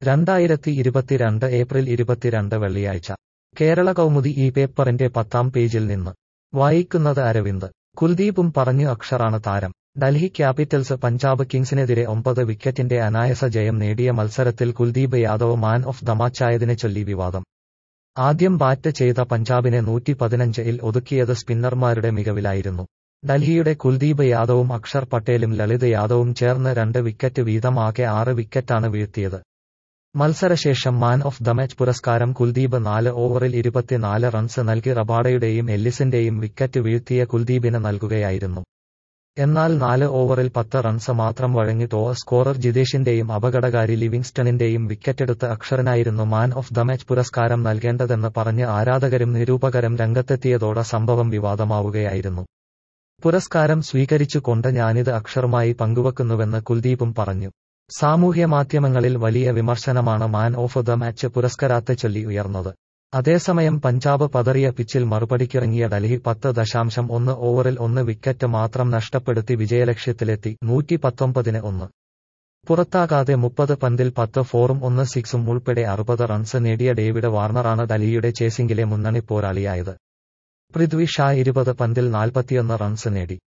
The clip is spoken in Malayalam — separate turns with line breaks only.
രണ്ടായിരത്തി ഇരുപത്തിരണ്ട് ഏപ്രിൽ ഇരുപത്തിരണ്ട് വെള്ളിയാഴ്ച കേരള കൗമുദി ഈ പേപ്പറിന്റെ പത്താം പേജിൽ നിന്ന് വായിക്കുന്നത് അരവിന്ദ് കുൽദീപും പറഞ്ഞു അക്ഷറാണ് താരം ഡൽഹി ക്യാപിറ്റൽസ് പഞ്ചാബ് കിങ്സിനെതിരെ ഒമ്പത് വിക്കറ്റിന്റെ അനായാസ ജയം നേടിയ മത്സരത്തിൽ Kuldeep Yadav man of the മാച്ചായതിനെ ചൊല്ലി വിവാദം ആദ്യം ബാറ്റ് ചെയ്ത പഞ്ചാബിനെ നൂറ്റി പതിനഞ്ചിൽ ഒതുക്കിയത് സ്പിന്നർമാരുടെ മികവിലായിരുന്നു ഡൽഹിയുടെ കുൽദീപ് യാദവും അക്ഷർ പട്ടേലും ലളിത് യാദവും ചേർന്ന് രണ്ട് വിക്കറ്റ് വീതം ആകെ ആറ് വിക്കറ്റാണ് വീഴ്ത്തിയത് മത്സരശേഷം മാൻ ഓഫ് ദ മാച്ച് പുരസ്കാരം കുൽദീപ് നാല് ഓവറിൽ ഇരുപത്തിനാല് റൺസ് നൽകി റബാഡയുടെയും എല്ലിസിന്റെയും വിക്കറ്റ് വീഴ്ത്തിയ കുൽദീപിന് നൽകുകയായിരുന്നു എന്നാൽ നാല് ഓവറിൽ പത്ത് റൺസ് മാത്രം വഴങ്ങി ടോപ്പ് സ്കോറർ ജിതേഷിന്റെയും അപകടകാരി ലിവിങ്സ്റ്റണിന്റെയും വിക്കറ്റെടുത്ത് അക്ഷറിനായിരുന്നു മാൻ ഓഫ് ദ മാച്ച് പുരസ്കാരം നൽകേണ്ടതെന്ന് പറഞ്ഞ് ആരാധകരും നിരൂപകരും രംഗത്തെത്തിയതോടെ സംഭവം വിവാദമാവുകയായിരുന്നു പുരസ്കാരം സ്വീകരിച്ചുകൊണ്ട് ഞാനിത് അക്ഷറുമായി പങ്കുവെക്കുന്നുവെന്ന് കുൽദീപും പറഞ്ഞു സാമൂഹ്യമാധ്യമങ്ങളിൽ വലിയ വിമർശനമാണ് മാൻ ഓഫ് ദ മാച്ച് പുരസ്കാരത്തെ ചൊല്ലി ഉയർന്നത് അതേസമയം പഞ്ചാബ് പതറിയ പിച്ചിൽ മറുപടിക്കിറങ്ങിയ ഡൽഹി പത്ത് ദശാംശം ഒന്ന് ഓവറിൽ ഒന്ന് വിക്കറ്റ് മാത്രം നഷ്ടപ്പെടുത്തി വിജയലക്ഷ്യത്തിലെത്തി നൂറ്റി പത്തൊമ്പതിന് ഒന്ന് പുറത്താകാതെ മുപ്പത് പന്തിൽ പത്ത് ഫോറും ഒന്ന് സിക്സും ഉൾപ്പെടെ അറുപത് റൺസ് നേടിയ ഡേവിഡ് വാർണറാണ് ഡൽഹിയുടെ ചേസിംഗിലെ മുന്നണി പോരാളിയായത് പൃഥ്വി ഷാ ഇരുപത് പന്തിൽ നാൽപ്പത്തിയൊന്ന് റൺസ് നേടി